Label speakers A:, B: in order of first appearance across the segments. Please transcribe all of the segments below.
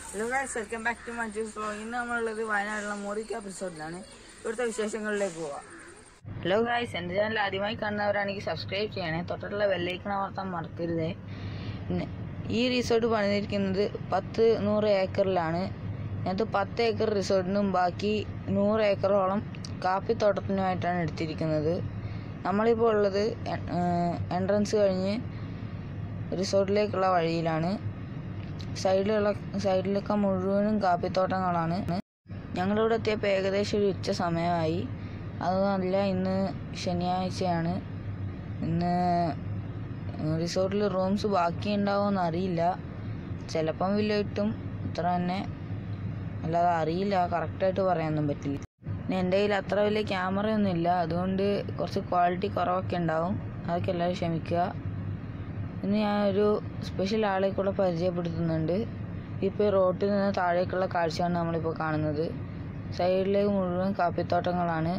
A: hello guys welcome back to Manju's vlog ഇന്ന് നമ്മളുള്ളത് വയനാട്ടിലെ മോറിക്ക എപ്പിസോഡിലാണ് ഇവിടുത്തെ വിശേഷങ്ങളിലേക്ക് പോവാം ഹലോ ഗൈസ് എൻ്റെ ചാനൽ ആദ്യമായി കാണുന്നവരാണെങ്കിൽ സബ്സ്ക്രൈബ് ചെയ്യണേ തൊട്ടുള്ള ബെല്ലൈക്കൺ അമർത്താൻ മറക്കരുതേ പിന്നെ ഈ റിസോർട്ട് പണിതിരിക്കുന്നത് പത്ത് നൂറ് ഏക്കറിലാണ് അതിനകത്ത് പത്ത് ഏക്കർ റിസോർട്ടിനും ബാക്കി നൂറ് ഏക്കറോളം കാപ്പിത്തോട്ടത്തിനുമായിട്ടാണ് എടുത്തിരിക്കുന്നത് നമ്മളിപ്പോൾ ഉള്ളത് എൻട്രൻസ് കഴിഞ്ഞ് റിസോർട്ടിലേക്കുള്ള വഴിയിലാണ് സൈഡിലുള്ള സൈഡിലൊക്കെ മുഴുവനും കാപ്പിത്തോട്ടങ്ങളാണ് ഞങ്ങളിവിടെ എത്തിയപ്പോൾ ഏകദേശം ഒരു ഉച്ച സമയമായി അതല്ല ഇന്ന് ശനിയാഴ്ചയാണ് ഇന്ന് റിസോർട്ടിൽ റൂംസ് ബാക്കി ഉണ്ടാവുമെന്ന് അറിയില്ല ചിലപ്പം വില്ല കിട്ടും ഇത്ര തന്നെ അല്ലാതെ അറിയില്ല കറക്റ്റായിട്ട് പറയാനൊന്നും പറ്റില്ല പിന്നെ എൻ്റെ കയ്യിൽ അത്ര വലിയ ക്യാമറയൊന്നും ഇല്ല അതുകൊണ്ട് കുറച്ച് ക്വാളിറ്റി കുറവൊക്കെ ഉണ്ടാവും അതൊക്കെ എല്ലാവരും ക്ഷമിക്കുക ഇന്ന് ഞാൻ ഒരു സ്പെഷ്യൽ ആളെ കൂടെ പരിചയപ്പെടുത്തുന്നുണ്ട് ഇപ്പോൾ ഈ റോട്ടിൽ നിന്ന് താഴേക്കുള്ള കാഴ്ചയാണ് നമ്മളിപ്പോൾ കാണുന്നത് സൈഡിലേക്ക് മുഴുവൻ കാപ്പിത്തോട്ടങ്ങളാണ്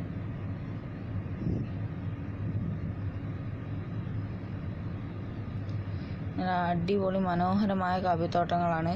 A: നല്ല അടിപൊളി മനോഹരമായ കാപ്പിത്തോട്ടങ്ങളാണ്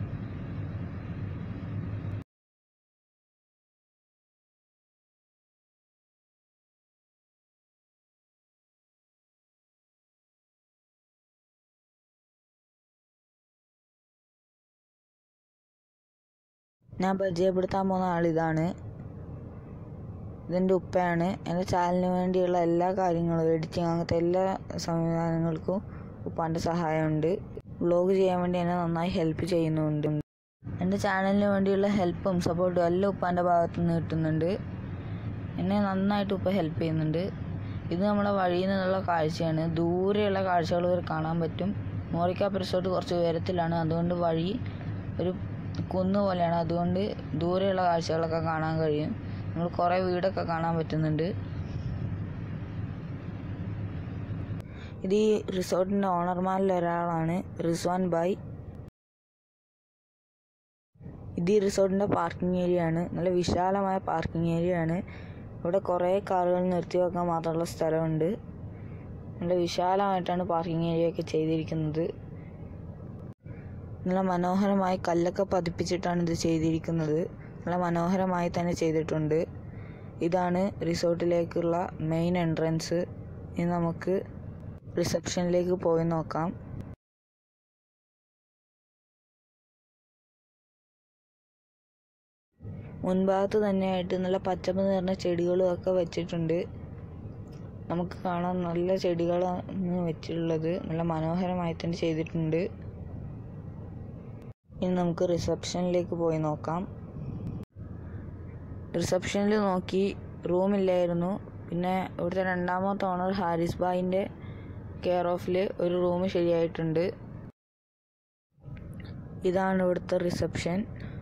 A: ഞാൻ പരിചയപ്പെടുത്താൻ പോകുന്ന ആളിതാണ് ഇതെൻ്റെ ഉപ്പയാണ് എൻ്റെ ചാനലിന് വേണ്ടിയുള്ള എല്ലാ കാര്യങ്ങളും എഡിറ്റിങ് അങ്ങനത്തെ എല്ലാ സംവിധാനങ്ങൾക്കും ഉപ്പാൻ്റെ സഹായമുണ്ട് വ്ളോഗ് ചെയ്യാൻ വേണ്ടി എന്നെ നന്നായി ഹെൽപ്പ് ചെയ്യുന്നുണ്ട് എൻ്റെ ചാനലിന് വേണ്ടിയുള്ള ഹെൽപ്പും സപ്പോർട്ടും എല്ലാം ഉപ്പാൻ്റെ ഭാഗത്തു നിന്ന് കിട്ടുന്നുണ്ട് എന്നെ നന്നായിട്ട് ഉപ്പ ഹെൽപ്പ് ചെയ്യുന്നുണ്ട് ഇത് നമ്മളെ വഴിയിൽ നിന്നുള്ള കാഴ്ചയാണ് ദൂരെയുള്ള കാഴ്ചകൾ വരെ കാണാൻ പറ്റും മോറിക്കാപ്പ് റിസോർട്ട് കുറച്ച് ഉയരത്തിലാണ് അതുകൊണ്ട് വഴി ഒരു കുന്ന് പോലെയാണ് അതുകൊണ്ട് ദൂരെയുള്ള കാഴ്ചകളൊക്കെ കാണാൻ കഴിയും നമ്മൾ കുറേ വീടൊക്കെ കാണാൻ പറ്റുന്നുണ്ട് ഇത് ഈ റിസോർട്ടിൻ്റെ ഓണർമാരിൽ ഒരാളാണ് റിസ്വാൻ ബായ് ഇത് ഈ റിസോർട്ടിൻ്റെ പാർക്കിംഗ് ഏരിയ ആണ് നല്ല വിശാലമായ പാർക്കിംഗ് ഏരിയ ആണ് ഇവിടെ കുറേ കാറുകൾ നിർത്തി വെക്കാൻ മാത്രമുള്ള സ്ഥലമുണ്ട് നല്ല വിശാലമായിട്ടാണ് പാർക്കിംഗ് ഏരിയ ഒക്കെ ചെയ്തിരിക്കുന്നത് നല്ല മനോഹരമായി കല്ലൊക്കെ പതിപ്പിച്ചിട്ടാണ് ഇത് ചെയ്തിരിക്കുന്നത് നല്ല മനോഹരമായി തന്നെ ചെയ്തിട്ടുണ്ട് ഇതാണ് റിസോർട്ടിലേക്കുള്ള മെയിൻ എൻട്രൻസ് ഇനി നമുക്ക് റിസപ്ഷനിലേക്ക് പോയി നോക്കാം മുൻഭാഗത്ത് തന്നെയായിട്ട് നല്ല പച്ചപ്പ് നിറഞ്ഞ ചെടികളും ഒക്കെ വെച്ചിട്ടുണ്ട് നമുക്ക് കാണാൻ നല്ല ചെടികളാണ് വെച്ചിട്ടുള്ളത് നല്ല മനോഹരമായി തന്നെ ചെയ്തിട്ടുണ്ട് ഇനി നമുക്ക് റിസപ്ഷനിലേക്ക് പോയി നോക്കാം റിസപ്ഷനിൽ നോക്കി റൂമില്ലായിരുന്നു പിന്നെ ഇവിടുത്തെ രണ്ടാമത്തെ ഓണർ ഹാരിസ് ബായിൻ്റെ കെയർ ഓഫിൽ ഒരു റൂം ശരിയായിട്ടുണ്ട് ഇതാണ് ഇവിടുത്തെ റിസപ്ഷൻ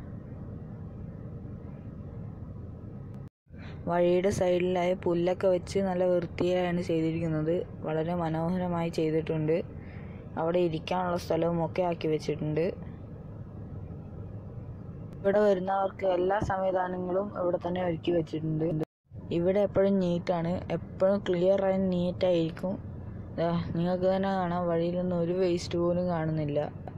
A: വഴിയുടെ സൈഡിലായി പുല്ലൊക്കെ വെച്ച് നല്ല വൃത്തിയായാണ് ചെയ്തിരിക്കുന്നത് വളരെ മനോഹരമായി ചെയ്തിട്ടുണ്ട് അവിടെ ഇരിക്കാനുള്ള സ്ഥലവും ഒക്കെ ആക്കി വെച്ചിട്ടുണ്ട് ഇവിടെ വരുന്നവർക്ക് എല്ലാ സംവിധാനങ്ങളും ഇവിടെ തന്നെ ഒരുക്കി വെച്ചിട്ടുണ്ട് ഇവിടെ എപ്പോഴും നീറ്റാണ് എപ്പോഴും ക്ലിയർ ആൻഡ് നീറ്റായിരിക്കും നിങ്ങൾക്ക് തന്നെ കാണാം വഴിയിലൊന്നും ഒരു വേസ്റ്റ് പോലും കാണുന്നില്ല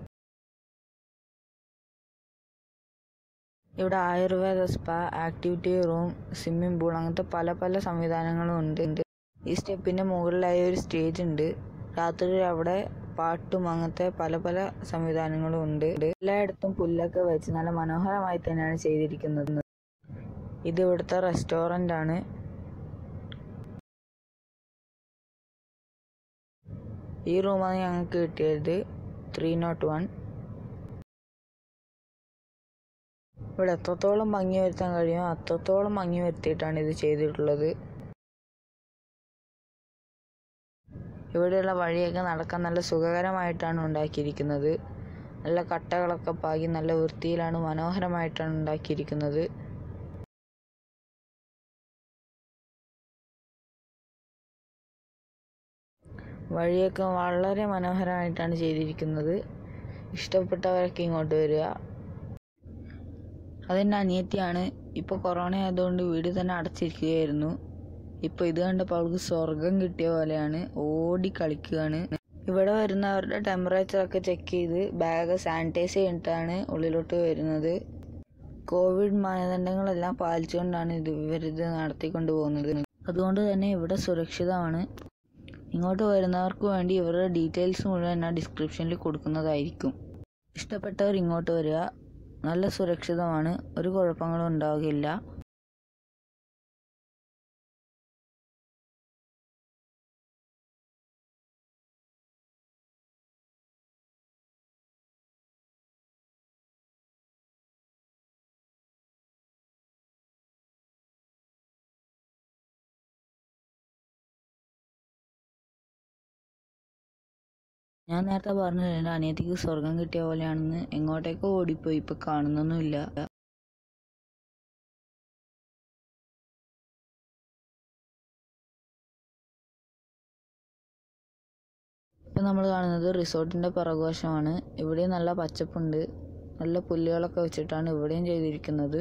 A: ഇവിടെ Ayurveda spa activity room swimming pool അങ്ങനത്തെ പല പല സംവിധാനങ്ങളും ഉണ്ട് ഈ സ്റ്റെപ്പിന്റെ മുകളിലായി ഒരു സ്റ്റേജ് ഉണ്ട് രാത്രി അവിടെ പാട്ടും അങ്ങനത്തെ പല പല സംവിധാനങ്ങളും ഉണ്ട് എല്ലായിടത്തും പുല്ലൊക്കെ വെച്ച് നല്ല മനോഹരമായി തന്നെയാണ് ചെയ്തിരിക്കുന്നത് ഇത് ഇവിടുത്തെ റെസ്റ്റോറൻ്റ് ആണ് ഈ റൂമാണ് ഞങ്ങൾക്ക് കിട്ടിയത് ത്രീ നോട്ട് വൺ ഇവിടെ എത്രത്തോളം ഭംഗി വരുത്താൻ കഴിയുമോ അത്രത്തോളം ഭംഗി വരുത്തിയിട്ടാണ് ഇത് ചെയ്തിട്ടുള്ളത് ഇവിടെയുള്ള വഴിയൊക്കെ നടക്കാൻ നല്ല സുഖകരമായിട്ടാണ് ഉണ്ടാക്കിയിരിക്കുന്നത് നല്ല കട്ടകളൊക്കെ പാകി നല്ല വൃത്തിയിലാണ് മനോഹരമായിട്ടാണ് ഉണ്ടാക്കിയിരിക്കുന്നത് വഴിയൊക്കെ വളരെ മനോഹരമായിട്ടാണ് ചെയ്തിരിക്കുന്നത് ഇഷ്ടപ്പെട്ടവരൊക്കെ ഇങ്ങോട്ട് വരിക അതെൻ്റെ അനിയത്തിയാണ് ഇപ്പോൾ കൊറോണ ആയതുകൊണ്ട് വീട് തന്നെ അടച്ചിരിക്കുകയായിരുന്നു ഇപ്പോൾ ഇത് കണ്ടപ്പോൾ അവൾക്ക് സ്വർഗം കിട്ടിയ പോലെയാണ് ഓടി കളിക്കുകയാണ് ഇവിടെ വരുന്നവരുടെ ടെമ്പറേച്ചർ ഒക്കെ ചെക്ക് ചെയ്ത് ബാഗ് സാനിറ്റൈസ് ചെയ്തിട്ടാണ് ഉള്ളിലോട്ട് വരുന്നത് കോവിഡ് മാനദണ്ഡങ്ങളെല്ലാം പാലിച്ചുകൊണ്ടാണ് ഇത് ഇവരിത് നടത്തിക്കൊണ്ട് പോകുന്നത് അതുകൊണ്ട് തന്നെ ഇവിടെ സുരക്ഷിതമാണ് ഇങ്ങോട്ട് വരുന്നവർക്ക് വേണ്ടി ഇവരുടെ ഡീറ്റെയിൽസ് മുഴുവൻ ഞാൻ ഡിസ്ക്രിപ്ഷനിൽ കൊടുക്കുന്നതായിരിക്കും ഇഷ്ടപ്പെട്ടവർ ഇങ്ങോട്ട് വരിക നല്ല സുരക്ഷിതമാണ് ഒരു കുഴപ്പങ്ങളും ഉണ്ടാകില്ല ഞാൻ നേരത്തെ പറഞ്ഞില്ല എൻ്റെ അനിയത്തിക്ക് സ്വർഗം കിട്ടിയ പോലെയാണെന്ന് എങ്ങോട്ടേക്കോ ഓടിപ്പോയി ഇപ്പൊ കാണുന്നൊന്നുമില്ല ഇപ്പൊ നമ്മൾ കാണുന്നത് റിസോർട്ടിന്റെ പിറകുവശമാണ് ഇവിടെ നല്ല പച്ചപ്പുണ്ട് നല്ല പുല്ലുകളൊക്കെ വെച്ചിട്ടാണ് ഇവിടെയും ചെയ്തിരിക്കുന്നത്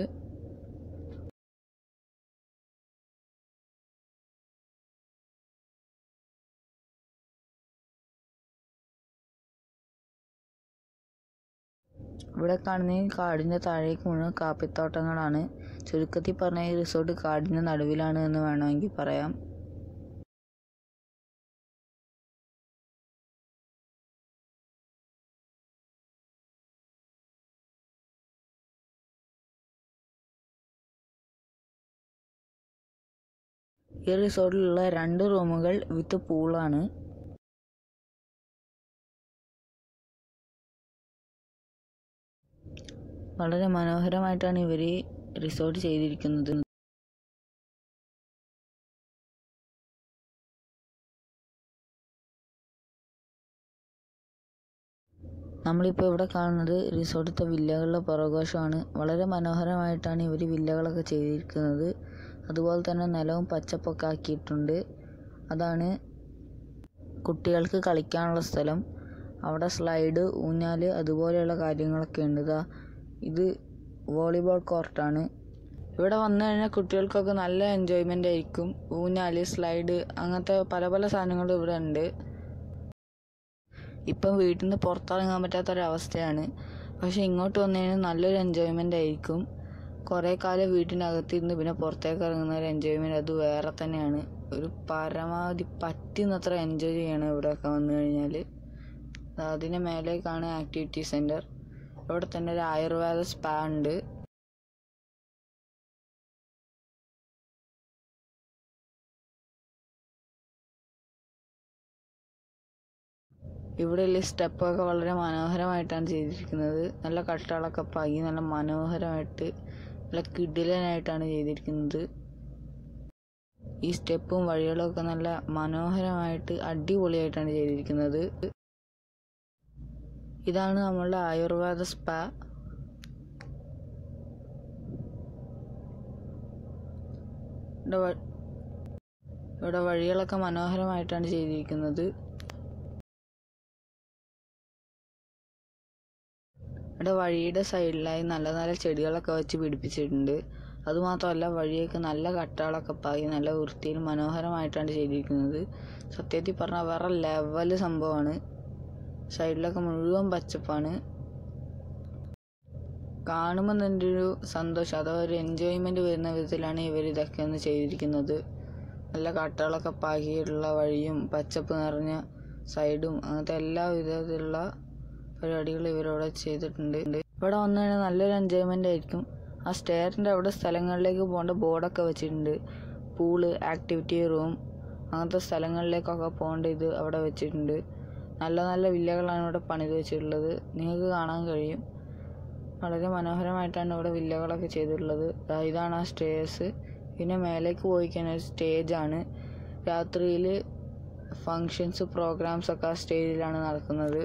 A: ഇവിടെ കാണുന്ന ഈ കാടിന്റെ താഴേക്ക് മുഴുവൻ കാപ്പിത്തോട്ടങ്ങളാണ് ചുരുക്കത്തിൽ പറഞ്ഞ ഈ റിസോർട്ട് കാടിന്റെ നടുവിലാണ് എന്ന് വേണമെങ്കിൽ പറയാം ഈ റിസോർട്ടിലുള്ള രണ്ട് റൂമുകൾ വിത്ത് പൂളാണ് വളരെ മനോഹരമായിട്ടാണ് ഇവർ റിസോർട്ട് ചെയ്തിരിക്കുന്നത് നമ്മളിപ്പോൾ ഇവിടെ കാണുന്നത് റിസോർട്ടിലത്തെ വില്ലകളുടെ പുറകുവശമാണ് വളരെ മനോഹരമായിട്ടാണ് ഇവർ വില്ലകളൊക്കെ ചെയ്തിരിക്കുന്നത് അതുപോലെ തന്നെ നിലവും പച്ചപ്പൊക്കെ ആക്കിയിട്ടുണ്ട് അതാണ് കുട്ടികൾക്ക് കളിക്കാനുള്ള സ്ഥലം അവിടെ സ്ലൈഡ് ഊഞ്ഞാൽ അതുപോലെയുള്ള കാര്യങ്ങളൊക്കെ ഉണ്ട് ഇതാ ഇത് വോളിബോൾ കോർട്ടാണ് ഇവിടെ വന്നു കഴിഞ്ഞാൽ കുട്ടികൾക്കൊക്കെ നല്ല എൻജോയ്മെൻ്റ് ആയിരിക്കും ഊഞ്ഞാൽ സ്ലൈഡ് അങ്ങനത്തെ പല പല സാധനങ്ങളും ഇവിടെ ഉണ്ട് ഇപ്പം വീട്ടിൽ നിന്ന് പുറത്തിറങ്ങാൻ പറ്റാത്തൊരവസ്ഥയാണ് പക്ഷെ ഇങ്ങോട്ട് വന്നു കഴിഞ്ഞാൽ നല്ലൊരു എൻജോയ്മെൻ്റ് ആയിരിക്കും കുറേ കാലം വീട്ടിനകത്തിരുന്ന് പിന്നെ പുറത്തേക്ക് ഇറങ്ങുന്ന ഒരു എൻജോയ്മെൻറ്റ് അത് വേറെ തന്നെയാണ് ഒരു പരമാവധി പറ്റുന്നത്ര എൻജോയ് ചെയ്യണം ഇവിടെയൊക്കെ വന്നു കഴിഞ്ഞാൽ അതിന് മേലേക്കാണ് ആക്ടിവിറ്റി സെൻറ്റർ ഇവിടെ തന്നെ ഒരു ആയുർവേദ സ്പാ ഉണ്ട് ഇവിടെയുള്ള സ്റ്റെപ്പൊക്കെ വളരെ മനോഹരമായിട്ടാണ് ചെയ്തിരിക്കുന്നത് നല്ല കട്ടകളൊക്കെ പാകി നല്ല മനോഹരമായിട്ട് നല്ല കിടിലനായിട്ടാണ് ചെയ്തിരിക്കുന്നത് ഈ സ്റ്റെപ്പും വഴികളും ഒക്കെ നല്ല മനോഹരമായിട്ട് അടിപൊളിയായിട്ടാണ് ചെയ്തിരിക്കുന്നത് ഇതാണ് നമ്മളുടെ ആയുർവേദ സ്പാ ഇവിടെ വ- ഇവിടെ വഴികളൊക്കെ മനോഹരമായിട്ടാണ് ചെയ്തിരിക്കുന്നത് ഇവിടെ വഴിയുടെ സൈഡിലായി നല്ല നല്ല ചെടികളൊക്കെ വെച്ച് പിടിപ്പിച്ചിട്ടുണ്ട് അതുമാത്രമല്ല വഴിയൊക്കെ നല്ല കട്ടകളൊക്കെ പാകി നല്ല വൃത്തിയിൽ മനോഹരമായിട്ടാണ് ചെയ്തിരിക്കുന്നത് സത്യത്തിൽ പറഞ്ഞാൽ വേറെ ലെവല് സംഭവമാണ് സൈഡിലൊക്കെ മുഴുവൻ പച്ചപ്പാണ് കാണുമ്പോൾ തന്നെ ഒരു സന്തോഷം അഥവാ ഒരു എൻജോയ്മെന്റ് വരുന്ന വിധത്തിലാണ് ഇവർ ഇതൊക്കെ ഒന്ന് ചെയ്തിരിക്കുന്നത് നല്ല കട്ടകളൊക്കെ പാകിയിട്ടുള്ള വഴിയും പച്ചപ്പ് നിറഞ്ഞ സൈഡും അങ്ങനത്തെ എല്ലാ വിധത്തിലുള്ള പരിപാടികൾ ഇവരവിടെ ചെയ്തിട്ടുണ്ട് ഇവിടെ വന്നു കഴിഞ്ഞാൽ നല്ലൊരു എൻജോയ്മെന്റ് ആയിരിക്കും ആ സ്റ്റെയറിൻ്റെ അവിടെ സ്ഥലങ്ങളിലേക്ക് പോകേണ്ട ബോർഡൊക്കെ വെച്ചിട്ടുണ്ട് പൂള് ആക്ടിവിറ്റി റൂം അങ്ങനത്തെ സ്ഥലങ്ങളിലേക്കൊക്കെ പോകേണ്ട ഇത് അവിടെ വെച്ചിട്ടുണ്ട് നല്ല നല്ല വില്ലകളാണ് ഇവിടെ പണിത് വെച്ചിട്ടുള്ളത് നിങ്ങൾക്ക് കാണാൻ കഴിയും വളരെ മനോഹരമായിട്ടാണ് ഇവിടെ വില്ലകളൊക്കെ ചെയ്തിട്ടുള്ളത് ദാ ഇതാണ് ആ സ്റ്റേഴ്സ് പിന്നെ മേലേക്ക് പോയി കഴിഞ്ഞാൽ സ്റ്റേജാണ് രാത്രിയിൽ ഫങ്ഷൻസ് പ്രോഗ്രാംസ് ഒക്കെ ആ സ്റ്റേജിലാണ് നടക്കുന്നത്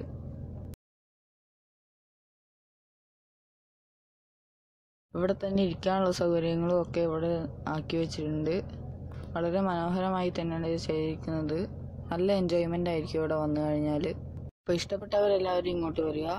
A: ഇവിടെ തന്നെ ഇരിക്കാനുള്ള സൗകര്യങ്ങളും ഒക്കെ ഇവിടെ ആക്കി വെച്ചിട്ടുണ്ട് വളരെ മനോഹരമായി തന്നെയാണ് ഇത് ചെയ്തിരിക്കുന്നത് നല്ല എൻജോയ്മെൻ്റ് ആയിരിക്കും ഇവിടെ വന്നു കഴിഞ്ഞാൽ അപ്പോൾ ഇഷ്ടപ്പെട്ടവരെല്ലാവരും ഇങ്ങോട്ട് വരിക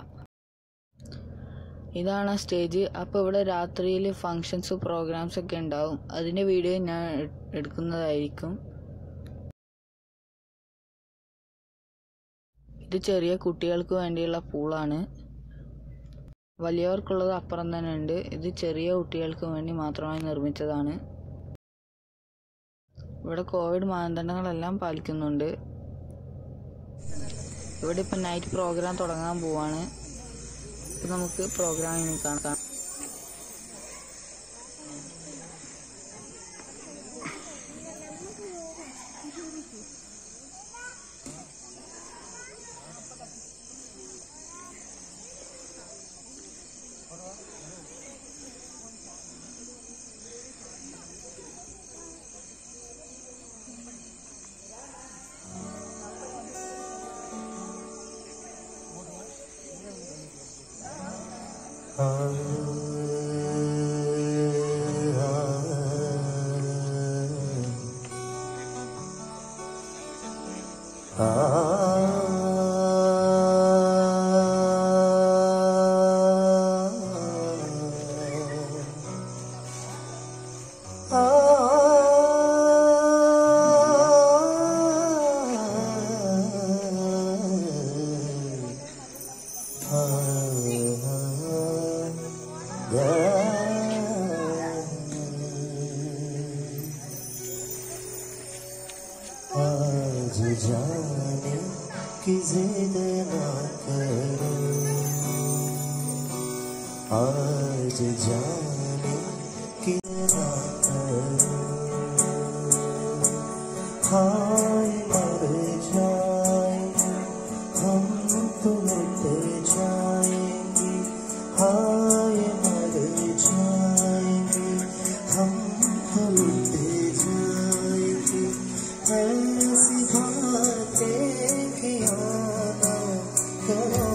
A: ഇതാണ് ആ സ്റ്റേജ് അപ്പോൾ ഇവിടെ രാത്രിയിൽ ഫങ്ഷൻസ് പ്രോഗ്രാംസ് ഒക്കെ ഉണ്ടാവും അതിൻ്റെ വീഡിയോ ഞാൻ എട്- എടുക്കുന്നതായിരിക്കും ഇത് ചെറിയ കുട്ടികൾക്ക് വേണ്ടിയുള്ള പൂളാണ് വലിയവർക്കുള്ളത് അപ്പുറം തന്നെ ഉണ്ട് ഇത് ചെറിയ കുട്ടികൾക്ക് വേണ്ടി മാത്രമായി നിർമ്മിച്ചതാണ് ഇവിടെ കോവിഡ് മാനദണ്ഡങ്ങളെല്ലാം പാലിക്കുന്നുണ്ട് ഇവിടെ ഇപ്പം നൈറ്റ് പ്രോഗ്രാം തുടങ്ങാൻ പോവാണ് ഇപ്പം നമുക്ക് പ്രോഗ്രാമിന് കാണാം
B: आज जाने की जिद ना करो आज जाने की ना करो हाय मर जाएंगे हम तो मिट जाएंगे हाय मर जाएंगे हम तो मिट जाएंगे ऐसी बातें किया ना करो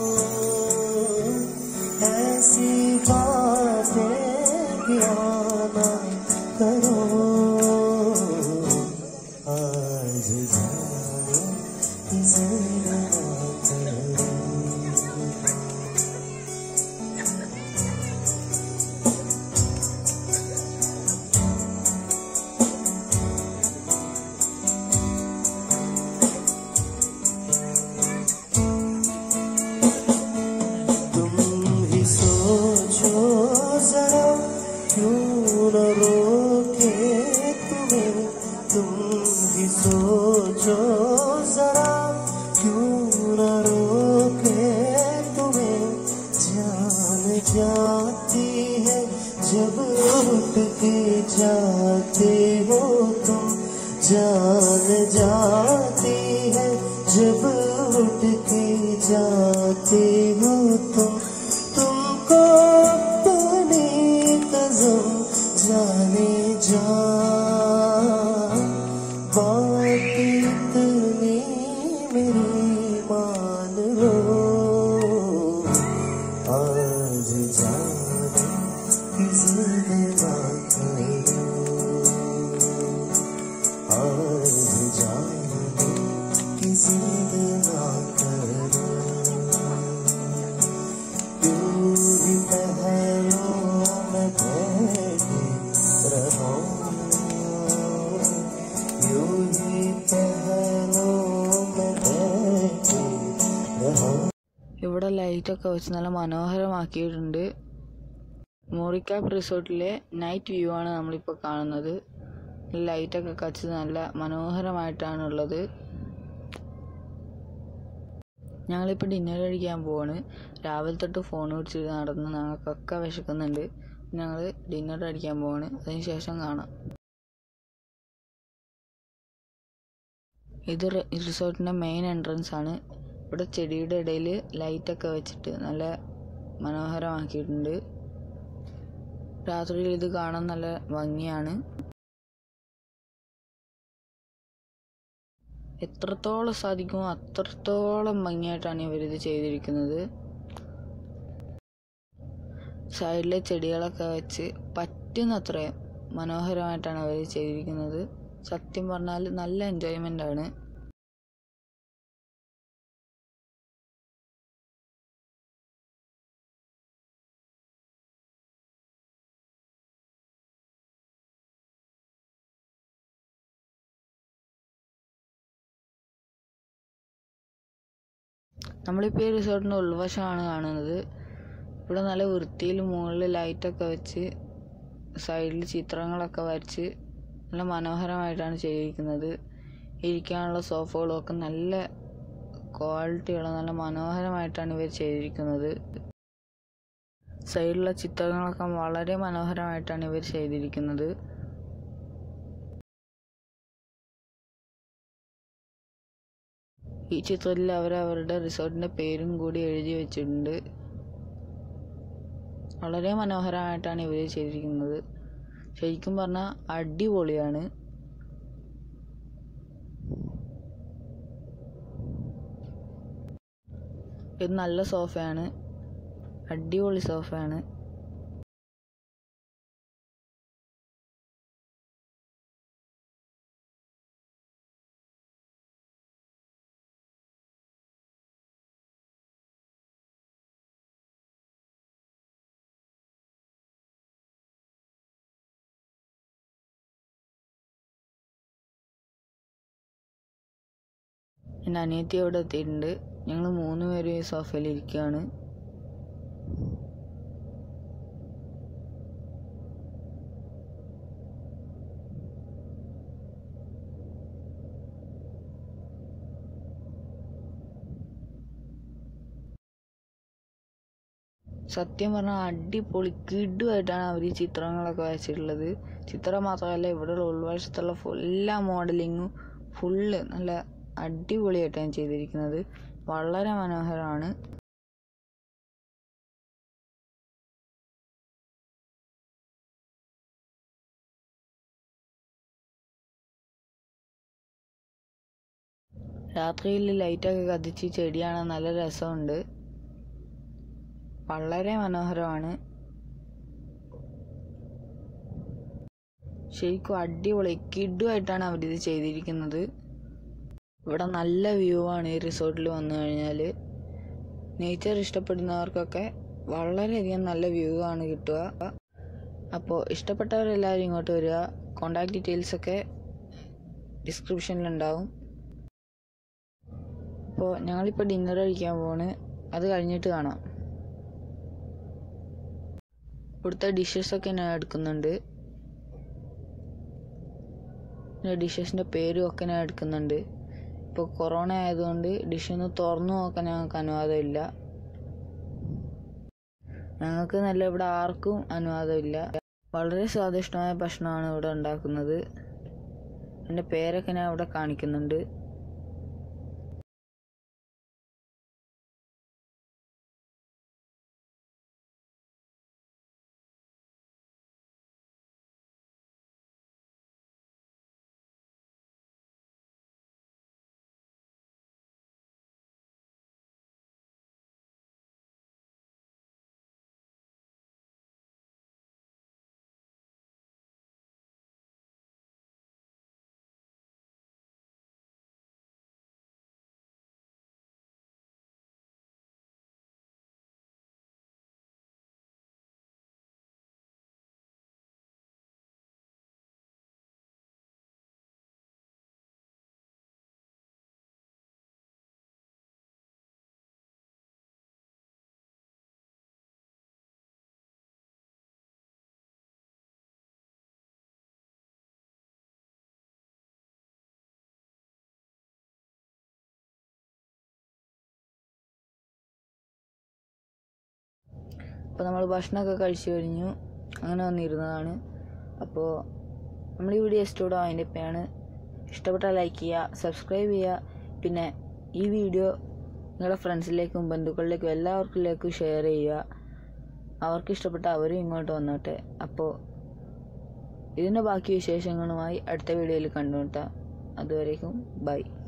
B: ऐसी बातें किया ना करो आज जाने किसी ना करो तुम ही सोचो जरा क्यों न रोके तुम्हें तुम ही सोचो जरा क्यों न रोके तुम्हें जान जाती है जब उठ के जाते हो तुम जान जाती है जब उठ के जाते हो तुम तुमको अपनी कसम जाने जा बात इतनी मेरी मान लो आज जाने किसी ने बात आज जाने किसी ने ना करो यूं ही पहलों में बैठे रहो यूं ही पहलों में बैठे रहो
A: ഇവിടെ ലൈറ്റൊക്കെ വെച്ച് നല്ല മനോഹരമാക്കിയിട്ടുണ്ട് മോറിക്കാപ്പ് റിസോർട്ടിലെ നൈറ്റ് വ്യൂ ആണ് നമ്മളിപ്പോൾ കാണുന്നത് ലൈറ്റൊക്കെ കച്ച് നല്ല മനോഹരമായിട്ടാണുള്ളത് ഞങ്ങളിപ്പോൾ ഡിന്നർ കഴിക്കാൻ പോവാണ് രാവിലെ തൊട്ട് ഫോൺ പിടിച്ചിട്ട് നടന്ന് ഞങ്ങൾക്കൊക്കെ വിശക്കുന്നുണ്ട് ഞങ്ങൾ ഡിന്നർ കഴിക്കാൻ പോവാണ് അതിന് ശേഷം കാണാം ഇത് റി- റിസോർട്ടിൻ്റെ മെയിൻ എൻട്രൻസ് ആണ് ഇവിടെ ചെടിയുടെ ഇടയിൽ ലൈറ്റൊക്കെ വെച്ചിട്ട് നല്ല മനോഹരമാക്കിയിട്ടുണ്ട് രാത്രിയിൽ ഇത് കാണാൻ നല്ല ഭംഗിയാണ് എത്രത്തോളം സാധിക്കുമോ അത്രത്തോളം ഭംഗിയായിട്ടാണ് ഇവരിത് ചെയ്തിരിക്കുന്നത് സൈഡിലെ ചെടികളൊക്കെ വെച്ച് പറ്റുന്നത്രയും മനോഹരമായിട്ടാണ് അവർ ചെയ്തിരിക്കുന്നത് സത്യം പറഞ്ഞാൽ നല്ല എൻജോയ്മെൻ്റ് ആണ് നമ്മളിപ്പോൾ ഈ റിസോർട്ടിൻ്റെ ഉൾവശമാണ് കാണുന്നത് ഇവിടെ നല്ല വൃത്തിയിൽ മുകളിൽ ലൈറ്റൊക്കെ വെച്ച് സൈഡിൽ ചിത്രങ്ങളൊക്കെ വരച്ച് നല്ല മനോഹരമായിട്ടാണ് ചെയ്തിരിക്കുന്നത് ഇരിക്കാനുള്ള സോഫകളും ഒക്കെ നല്ല ക്വാളിറ്റിയുള്ള നല്ല മനോഹരമായിട്ടാണ് ഇവർ ചെയ്തിരിക്കുന്നത് സൈഡിലുള്ള ചിത്രങ്ങളൊക്കെ വളരെ മനോഹരമായിട്ടാണ് ഇവർ ചെയ്തിരിക്കുന്നത് ഈ ചിത്രത്തിൽ അവർ അവരുടെ റിസോർട്ടിൻ്റെ പേരും കൂടി എഴുതി വെച്ചിട്ടുണ്ട് വളരെ മനോഹരമായിട്ടാണ് ഇവർ ചെയ്തിരിക്കുന്നത് ശരിക്കും പറഞ്ഞാൽ അടിപൊളിയാണ് ഇത് നല്ല സോഫയാണ് അടിപൊളി സോഫയാണ് എൻ്റെ അനിയത്തി അവിടെ എത്തിയിട്ടുണ്ട് ഞങ്ങൾ മൂന്ന് പേരും ഈ സോഫയിൽ ഇരിക്കുകയാണ് സത്യം പറഞ്ഞാൽ അടിപൊളി കിടുമായിട്ടാണ് അവർ ഈ ചിത്രങ്ങളൊക്കെ വരച്ചിട്ടുള്ളത് ചിത്രം മാത്രമല്ല ഇവിടെയുള്ള ഉൾവശത്തുള്ള എല്ലാ മോഡലിങ്ങും ഫുള്ള് നല്ല അടിപൊളിയായിട്ടാണ് ചെയ്തിരിക്കുന്നത് വളരെ മനോഹരമാണ് രാത്രിയിൽ ലൈറ്റൊക്കെ കത്തിച്ച് ചെടിയാണ് നല്ല രസമുണ്ട് വളരെ മനോഹരമാണ് ശരിക്കും അടിപൊളി കിഡുമായിട്ടാണ് അവരിത് ചെയ്തിരിക്കുന്നത് ഇവിടെ നല്ല വ്യൂ ആണ് ഈ റിസോർട്ടിൽ വന്നു കഴിഞ്ഞാൽ നേച്ചർ ഇഷ്ടപ്പെടുന്നവർക്കൊക്കെ വളരെയധികം നല്ല വ്യൂ ആണ് കിട്ടുക അപ്പോൾ ഇഷ്ടപ്പെട്ടവരെല്ലാവരും ഇങ്ങോട്ട് വരിക കോണ്ടാക്ട് ഡീറ്റെയിൽസ് ഒക്കെ ഡിസ്ക്രിപ്ഷനിലുണ്ടാവും അപ്പോൾ ഞങ്ങളിപ്പോൾ ഡിന്നർ കഴിക്കാൻ പോവാണ് അത് കഴിഞ്ഞിട്ട് കാണാം ഇവിടുത്തെ ഡിഷസൊക്കെ ഞാൻ എടുക്കുന്നുണ്ട് പിന്നെ ഡിഷസിൻ്റെ പേരും ഒക്കെ ഞാൻ എടുക്കുന്നുണ്ട് ഇപ്പോൾ കൊറോണ ആയതുകൊണ്ട് ഡിഷൊന്ന് തുറന്നു നോക്കാൻ ഞങ്ങൾക്ക് അനുവാദമില്ല ഞങ്ങൾക്ക് നല്ല ഇവിടെ ആർക്കും അനുവാദമില്ല വളരെ സ്വാദിഷ്ടമായ ഭക്ഷണമാണ് ഇവിടെ ഉണ്ടാക്കുന്നത് എൻ്റെ പേരൊക്കെ ഞാൻ ഇവിടെ കാണിക്കുന്നുണ്ട് അപ്പോൾ നമ്മൾ ഭക്ഷണമൊക്കെ കഴിച്ചു കഴിഞ്ഞു അങ്ങനെ വന്നിരുന്നതാണ് അപ്പോൾ നമ്മൾ ഈ വീഡിയോ ഇഷ്ടപ്പെടും അതിൻ്റെ പേയാണ് ഇഷ്ടപ്പെട്ടാൽ ലൈക്ക് ചെയ്യുക സബ്സ്ക്രൈബ് ചെയ്യുക പിന്നെ ഈ വീഡിയോ നിങ്ങളുടെ ഫ്രണ്ട്സിലേക്കും ബന്ധുക്കളിലേക്കും എല്ലാവർക്കിലേക്കും ഷെയർ ചെയ്യുക അവർക്ക് ഇഷ്ടപ്പെട്ട അവരും ഇങ്ങോട്ട് വന്നോട്ടെ അപ്പോൾ ഇതിൻ്റെ ബാക്കി വിശേഷങ്ങളുമായി അടുത്ത വീഡിയോയിൽ കണ്ടുമുട്ടാം അതുവരേക്കും ബൈ